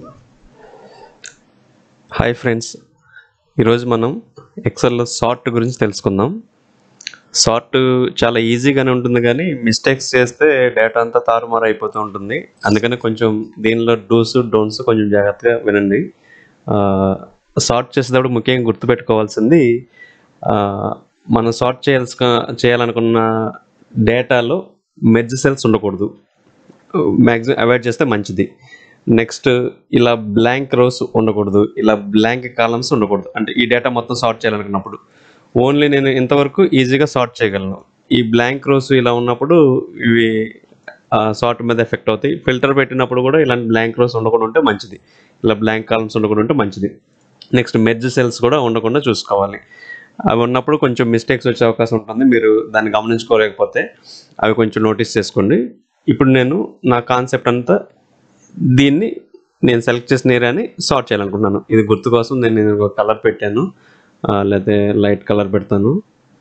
hi friends ఈరోజు మనం ఎక్సెల్లో sort గురించి తెలుసుకుందాం సార్ట్ చాలా ఈజీగానే ఉంటుంది కానీ మిస్టేక్స్ చేస్తే డేటా అంతా తారుమారు అయిపోతూ ఉంటుంది అందుకని కొంచెం దీనిలో డూస్ డోన్స్ కొంచెం జాగ్రత్తగా వినండి సార్ట్ చేసేటప్పుడు ముఖ్యంగా గుర్తుపెట్టుకోవాల్సింది ఆ, మనం సార్ట్ చేయాల్సి చేయాలనుకున్న డేటాలో మెర్జ్ సెల్స్ ఉండకూడదు మ్యాక్సిమం అవాయిడ్ చేస్తే మంచిది నెక్స్ట్ ఇలా బ్లాంక్ రోస్ ఉండకూడదు ఇలా బ్లాంక్ కాలమ్స్ ఉండకూడదు అంటే ఈ డేటా మొత్తం సార్ట్ చేయాలనుకున్నప్పుడు ఓన్లీ నేను ఇంతవరకు ఈజీగా సార్ట్ చేయగలను ఈ బ్లాంక్ రోస్ ఇలా ఉన్నప్పుడు ఇవి సార్ట్ మీద ఎఫెక్ట్ అవుతాయి ఫిల్టర్ పెట్టినప్పుడు కూడా ఇలాంటి బ్లాంక్ రోస్ ఉండకుండా ఉంటే మంచిది ఇలా బ్లాంక్ కాలమ్స్ ఉండకుండా ఉంటే మంచిది నెక్స్ట్ మెర్జ్ సెల్స్ కూడా ఉండకుండా చూసుకోవాలి అవి ఉన్నప్పుడు కొంచెం మిస్టేక్స్ వచ్చే అవకాశం ఉంటుంది మీరు దాన్ని గమనించుకోలేకపోతే అవి కొంచెం నోటీస్ చేసుకోండి ఇప్పుడు నేను నా కాన్సెప్ట్ అంతా దీన్ని నేను సెలెక్ట్ చేసిన ఏరియాని సార్ట్ చేయాలనుకుంటున్నాను ఇది గుర్తు కోసం నేను నేను ఒక కలర్ పెట్టాను ఆ, లేకపోతే లైట్ కలర్ పెడతాను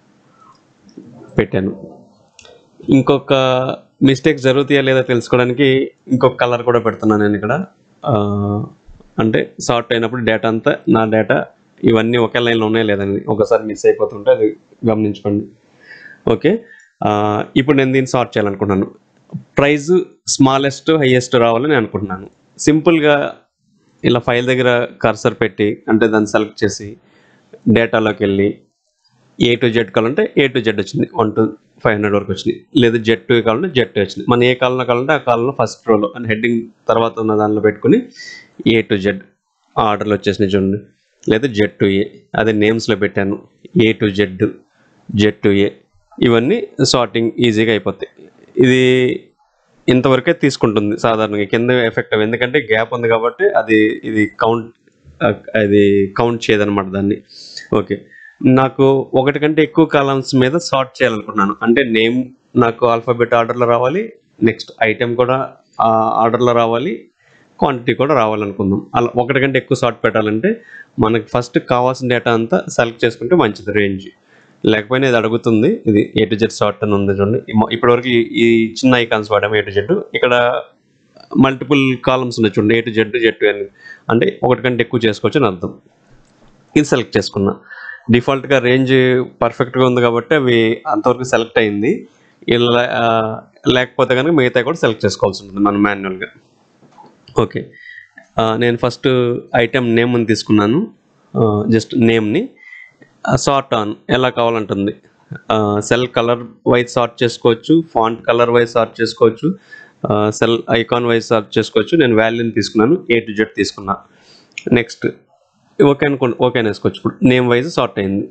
పెట్టాను ఇంకొక మిస్టేక్ జరుగుతాయా లేదా తెలుసుకోవడానికి ఇంకొక కలర్ కూడా పెడుతున్నాను నేను ఇక్కడ ఆ, అంటే సార్ట్ అయినప్పుడు డేటా అంతా నా డేటా ఇవన్నీ ఒకే లైన్లో ఉన్నాయా లేదని ఒకసారి మిస్ అయిపోతుంటే అది గమనించుకోండి ఓకే ఆ, ఇప్పుడు నేను దీన్ని సార్ట్ చేయాలనుకుంటున్నాను ప్రైజ్ స్మాలెస్ట్ హైయెస్ట్ రావాలని అనుకుంటున్నాను సింపుల్గా ఇలా ఫైల్ దగ్గర కర్సర్ పెట్టి అంటే దాన్ని సెలెక్ట్ చేసి డేటాలోకి వెళ్ళి ఏ టు జెడ్ కావాలంటే ఏ టు జెడ్ వచ్చింది వన్ టు ఫైవ్ హండ్రెడ్ వరకు వచ్చింది లేదా జెడ్ టూ కావాలంటే జెడ్ టూ వచ్చింది మనం ఏ కాలంలో కావాలంటే ఆ కాలంలో ఫస్ట్ రోలో అని హెడ్డింగ్ తర్వాత ఉన్న దానిలో పెట్టుకుని ఏ టు జెడ్ ఆర్డర్లు వచ్చేసినాయి చూడండి లేదా జెడ్ టు ఏ అదే నేమ్స్లో పెట్టాను A to Z Z to A ఇవన్నీ సార్టింగ్ ఈజీగా అయిపోతాయి ఇది ఇంతవరకే తీసుకుంటుంది సాధారణంగా కింద ఎఫెక్ట్ అవ్వ ఎందుకంటే గ్యాప్ ఉంది కాబట్టి అది ఇది కౌంట్ అది కౌంట్ చేయదన్నమాట దాన్ని ఓకే నాకు ఒకటి కంటే ఎక్కువ కాలమ్స్ మీద సార్ట్ చేయాలనుకున్నాను అంటే నేమ్ నాకు ఆల్ఫాబెట్ ఆర్డర్లో రావాలి నెక్స్ట్ ఐటెం కూడా ఆ ఆర్డర్లో రావాలి క్వాంటిటీ కూడా రావాలనుకుందాం అలా ఒకటి కంటే ఎక్కువ సార్ట్ పెట్టాలంటే మనకి ఫస్ట్ కావాల్సిన డేటా అంతా సెలెక్ట్ చేసుకుంటే మంచిది రేంజ్ లేకపోయినా ఇది అడుగుతుంది ఇది ఏ టు జెడ్ సార్ట్ అని ఉంది చూడండి ఇమ- ఇప్పటివరకు ఈ- ఈ చిన్న ఐకాన్స్ వాడాము ఏ టు జెడ్ ఇక్కడ మల్టిపుల్ కాలమ్స్ ఉన్నాయి చూడండి ఏ టు జెడ్ జెడ్ అని అంటే ఒకటి కంటే ఎక్కువ చేసుకోవచ్చు అని అర్థం ఇది సెలెక్ట్ చేసుకున్నా డిఫాల్ట్గా రేంజ్ పర్ఫెక్ట్గా ఉంది కాబట్టి అవి అంతవరకు సెలెక్ట్ అయింది ఇలా ఆ, లేకపోతే కనుక మిగతా కూడా సెలెక్ట్ చేసుకోవాల్సి ఉంటుంది మనం మాన్యువల్గా ఓకే ఆ, నేను ఫస్ట్ ఐటెం నేమ్ అని తీసుకున్నాను జస్ట్ నేమ్ని సార్ట్ ఆన్ ఎలా కావాలంటుంది సెల్ కలర్ వైజ్ సార్ట్ చేసుకోవచ్చు ఫాంట్ కలర్ వైజ్ సార్ట్ చేసుకోవచ్చు సెల్ ఐకాన్ వైజ్ సార్ట్ చేసుకోవచ్చు నేను వాల్యూని తీసుకున్నాను ఏ టు జెడ్ తీసుకున్నా నెక్స్ట్ ఓకే అనుకోండి ఓకే అని వేసుకోవచ్చు ఇప్పుడు నేమ్ వైజ్ సార్ట్ అయింది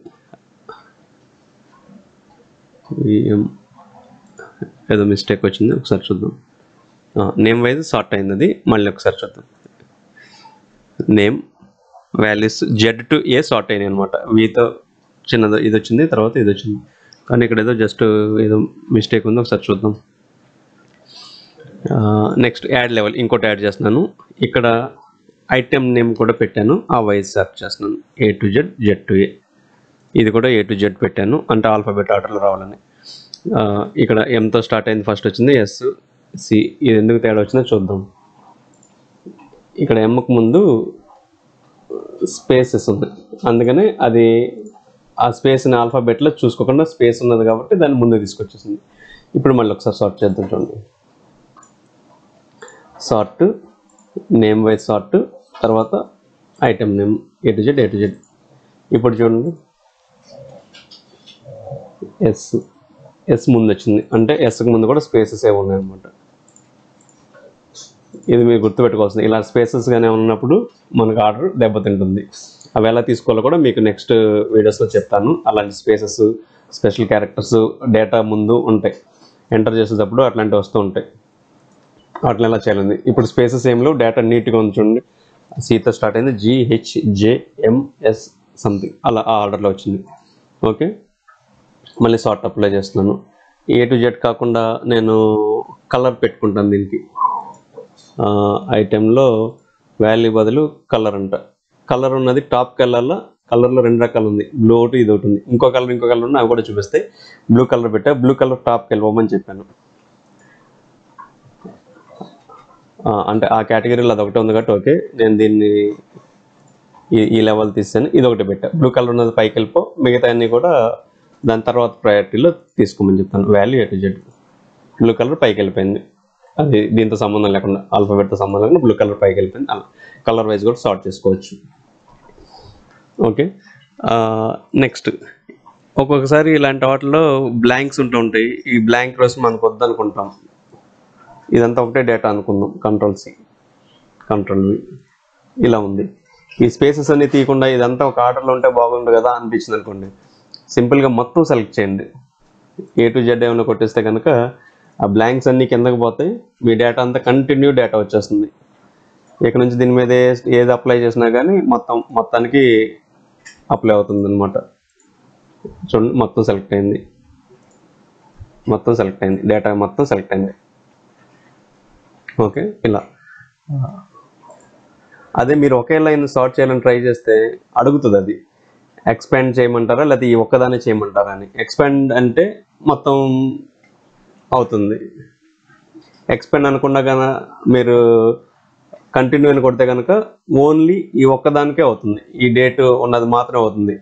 VM ఏదో మిస్టేక్ వచ్చింది ఒకసారి చూద్దాం నేమ్ వైజ్ సార్ట్ అయింది అది మళ్ళీ ఒకసారి చూద్దాం name values Z to A sort అయినాయి అనమాట వీతో చిన్నది ఇది వచ్చింది తర్వాత ఇది వచ్చింది కానీ ఇక్కడ ఏదో జస్ట్ ఏదో మిస్టేక్ ఉంది ఒకసారి చూద్దాం నెక్స్ట్ యాడ్ లెవెల్ ఇంకోటి యాడ్ చేస్తున్నాను ఇక్కడ ఐటెం నేమ్ కూడా పెట్టాను ఆ వైజ్ సెర్చ్ చేస్తున్నాను A to Z Z to A ఇది కూడా ఏ టు జెడ్ పెట్టాను అంటే ఆల్ఫాబెట్ ఆర్డర్లో రావాలని ఆ, ఇక్కడ ఎంతో స్టార్ట్ అయింది ఫస్ట్ వచ్చింది ఎస్ సి ఇది ఎందుకు తేడా వచ్చిందో చూద్దాం ఇక్కడ ఎమ్మకు ముందు స్పేసెస్ ఉంది అందుకని అది ఆ స్పేస్ని ఆల్ఫాబెట్లో చూసుకోకుండా స్పేస్ ఉన్నది కాబట్టి దాన్ని ముందు తీసుకొచ్చేసింది ఇప్పుడు మళ్ళీ ఒకసారి సార్ట్ చేద్దాం చూడండి సార్ట్ నేమ్ వైజ్ సార్ట్ తర్వాత item name A to Z A to Z ఇప్పుడు చూడండి ఎస్ ఎస్ ముందు వచ్చింది అంటే ఎస్కి ముందు కూడా స్పేసెస్ ఏ ఉన్నాయి అనమాట ఇది మీరు గుర్తుపెట్టుకోవాల్సింది ఇలా స్పేసెస్ గానే ఉన్నప్పుడు మనకు ఆర్డర్ దెబ్బతింటుంది అవి ఎలా తీసుకోవాలో కూడా మీకు నెక్స్ట్ వీడియోస్లో చెప్తాను అలాంటి స్పేసెస్ స్పెషల్ క్యారెక్టర్స్ డేటా ముందు ఉంటాయి ఎంటర్ చేసేటప్పుడు అట్లాంటివి వస్తూ ఉంటాయి అట్లా ఎలా చేయాలి ఇప్పుడు స్పేసెస్ ఏమిలో డేటా నీట్గా ఉంది చూడండి సీతో స్టార్ట్ అయింది జిహెచ్జేఎంఎస్ సంథింగ్ అలా ఆ ఆర్డర్లో వచ్చింది ఓకే మళ్ళీ సార్ట్ అప్లై చేస్తున్నాను ఏ టు జెడ్ కాకుండా నేను కలర్ పెట్టుకుంటాను దీనికి ఐటెంలో వాల్యూ బదులు కలర్ అంట కలర్ ఉన్నది టాప్ కలర్లో కలర్లో రెండు రకాలు ఉంది బ్లూ ఒకటి ఇది ఒకటి ఉంది ఇంకో కలర్ ఇంకో కలర్ ఉన్నాయి అవి కూడా చూపిస్తాయి బ్లూ కలర్ పెట్టా బ్లూ కలర్ టాప్కి వెళ్ళిపోమని చెప్పాను ఆ, అంటే ఆ కేటగిరీలో అది ఒకటే ఉంది కాబట్టి ఓకే నేను దీన్ని ఈ ఈ లెవెల్ తీసాను ఇది ఒకటి పెట్టా బ్లూ కలర్ ఉన్నది పైకి వెళ్ళిపో మిగతా అన్ని కూడా దాని తర్వాత ప్రయారిటీలో తీసుకోమని చెప్తాను వాల్యూ ఎటు జెడ్ బ్లూ కలర్ పైకి వెళ్ళిపోయింది అది దీంతో సంబంధం లేకుండా ఆల్ఫాబెట్తో సంబంధం లేకుండా బ్లూ కలర్ పైకి వెళ్ళిపోయింది అలా కలర్ వైజ్ కూడా సార్ట్ చేసుకోవచ్చు ఓకే నెక్స్ట్ ఒక్కొక్కసారి ఇలాంటి వాటిలో బ్లాంక్స్ ఉంటూ ఉంటాయి ఈ బ్లాంక్ రోజు మనకు వద్దనుకుంటాం ఇదంతా ఒకటే డేటా అనుకుందాం కంట్రోల్ సి కంట్రోల్ వి ఇలా ఉంది ఈ స్పేసెస్ అన్ని తీయకుండా ఇదంతా ఒక ఆర్డర్లో ఉంటే బాగుండు కదా అనిపించింది అనుకోండి సింపుల్గా మొత్తం సెలెక్ట్ చేయండి ఏ టు జెడ్ ఏమైనా కొట్టేస్తే కనుక ఆ బ్లాంక్స్ అన్ని కిందకి పోతాయి మీ డేటా అంతా కంటిన్యూ డేటా వచ్చేస్తుంది ఇక్కడ నుంచి దీని మీద ఏ- ఏది అప్లై చేసినా కానీ మొత్తం మొత్తానికి అప్లై అవుతుంది అనమాట చూడండి మొత్తం సెలెక్ట్ అయింది మొత్తం సెలెక్ట్ అయింది డేటా మొత్తం సెలెక్ట్ అయింది ఓకే ఇలా అదే మీరు ఒకే లైన్ సార్ట్ చేయాలని ట్రై చేస్తే అడుగుతుంది అది ఎక్స్పాండ్ చేయమంటారా లేకపోతే ఈ ఒక్కదాన్ని చేయమంటారా అని ఎక్స్పాండ్ అంటే మొత్తం అవుతుంది ఎక్స్పాండ్ అనుకున్నా కనుక మీరు కంటిన్యూ అని కొడితే కనుక ఓన్లీ ఈ ఒక్కదానికే అవుతుంది ఈ డేట్ ఉన్నది మాత్రమే అవుతుంది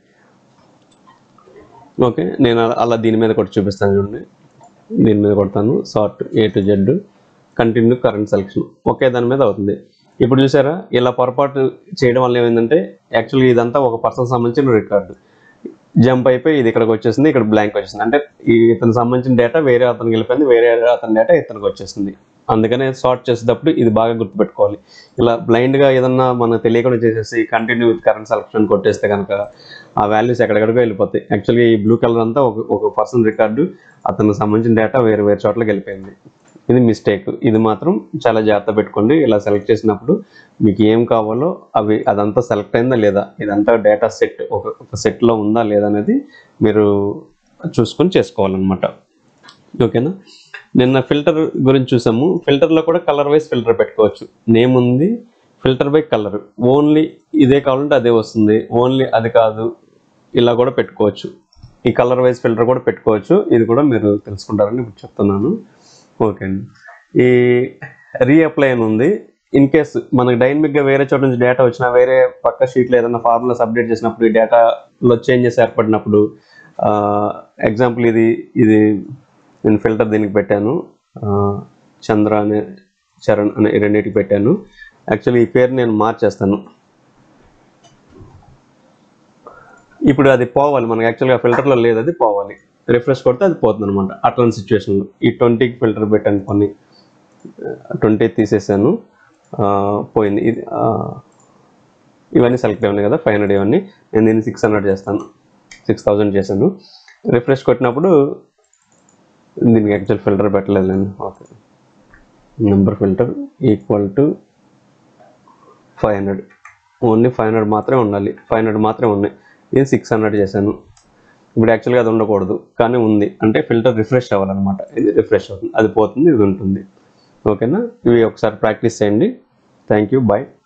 ఓకే నేను అలా- అలా దీని మీద కొట్టి చూపిస్తాను చూడండి దీని మీద కొడతాను sort A to Z continue current selection ఒకే దాని మీద అవుతుంది ఇప్పుడు చూసారా ఇలా పొరపాటు చేయడం వల్ల ఏమైందంటే యాక్చువల్లీ ఇదంతా ఒక పర్సన్ సంబంధించిన రికార్డు జంప్ అయిపోయి ఇది ఇక్కడికి వచ్చేసింది ఇక్కడ బ్లాంక్ వచ్చేసింది అంటే ఈ ఇతనికి సంబంధించిన డేటా వేరే అతనికి వెళ్ళిపోయింది వేరే అతని డేటా ఇతనికి వచ్చేసింది అందుకనే సార్ట్ చేసేటప్పుడు ఇది బాగా గుర్తుపెట్టుకోవాలి ఇలా బ్లైండ్గా ఏదన్నా మనకు తెలియకుండా చేసేసి కంటిన్యూ విత్ కరెంట్ సెలక్షన్ కొట్టేస్తే కనుక ఆ వాల్యూస్ ఎక్కడెక్కడికో వెళ్ళిపోతాయి యాక్చువల్గా ఈ బ్లూ కలర్ అంతా ఒక ఒక పర్సన్ రికార్డు అతనికి సంబంధించిన డేటా వేరే వేరే చోట్లకి వెళ్ళిపోయింది ఇది మిస్టేక్ ఇది మాత్రం చాలా జాగ్రత్త పెట్టుకోండి ఇలా సెలెక్ట్ చేసినప్పుడు మీకు ఏం కావాలో అవి అదంతా సెలెక్ట్ అయిందా లేదా ఇదంతా డేటా సెట్ ఒక ఒక సెట్లో ఉందా లేదా అనేది మీరు చూసుకొని చేసుకోవాలన్నమాట ఓకేనా నిన్న ఫిల్టర్ గురించి చూసాము ఫిల్టర్లో కూడా కలర్ వైజ్ ఫిల్టర్ పెట్టుకోవచ్చు నేమ్ ఉంది ఫిల్టర్ బై కలర్ ఓన్లీ ఇదే కావాలంటే అదే వస్తుంది ఓన్లీ అది కాదు ఇలా కూడా పెట్టుకోవచ్చు ఈ కలర్ వైజ్ ఫిల్టర్ కూడా పెట్టుకోవచ్చు ఇది కూడా మీరు తెలుసుకుంటారని ఇప్పుడు చెప్తున్నాను ఓకే అండి ఈ రీఅప్లై అని ఉంది ఇన్ కేస్ మనకి డైనమిక్గా వేరే చోట నుంచి డేటా వచ్చినా వేరే పక్క షీట్లో ఏదైనా ఫార్ములాస్ అప్డేట్ చేసినప్పుడు ఈ డేటాలో చేంజెస్ ఏర్పడినప్పుడు ఎగ్జాంపుల్ ఇది ఇది నేను ఫిల్టర్ దీనికి పెట్టాను ఆ, చంద్ర అనే చరణ్ అనే ఈ రెండింటికి పెట్టాను యాక్చువల్లీ ఈ పేరు నేను మార్చేస్తాను ఇప్పుడు అది పోవాలి మనకి యాక్చువల్గా ఫిల్టర్లో లేదు అది పోవాలి రిఫ్రెష్ కొడితే అది పోతుంది అనమాట అట్లాంటి సిచ్యువేషన్లో ఈ ట్వంటీకి ఫిల్టర్ పెట్టాను కొన్ని ట్వంటీ తీసేసాను ఆ, పోయింది ఇది ఆ, ఇవన్నీ సెలెక్ట్ అయినాయి కదా ఫైవ్ హండ్రెడ్ ఇవన్నీ నేను దీన్ని సిక్స్ హండ్రెడ్ చేస్తాను సిక్స్ థౌజండ్ చేశాను రిఫ్రెష్ కొట్టినప్పుడు దీనికి యాక్చువల్ ఫిల్టర్ పెట్టలేదు నేను okay number filter equal to five hundred only five hundred మాత్రమే ఉండాలి ఫైవ్ హండ్రెడ్ మాత్రమే ఉన్నాయి నేను సిక్స్ హండ్రెడ్ చేశాను ఇప్పుడు యాక్చువల్గా అది ఉండకూడదు కానీ ఉంది అంటే ఫిల్టర్ రిఫ్రెష్ అవ్వాలన్నమాట ఇది రిఫ్రెష్ అవుతుంది అది పోతుంది ఇది ఉంటుంది ఓకేనా ఇవి ఒకసారి ప్రాక్టీస్ చేయండి థ్యాంక్ యూ బాయ్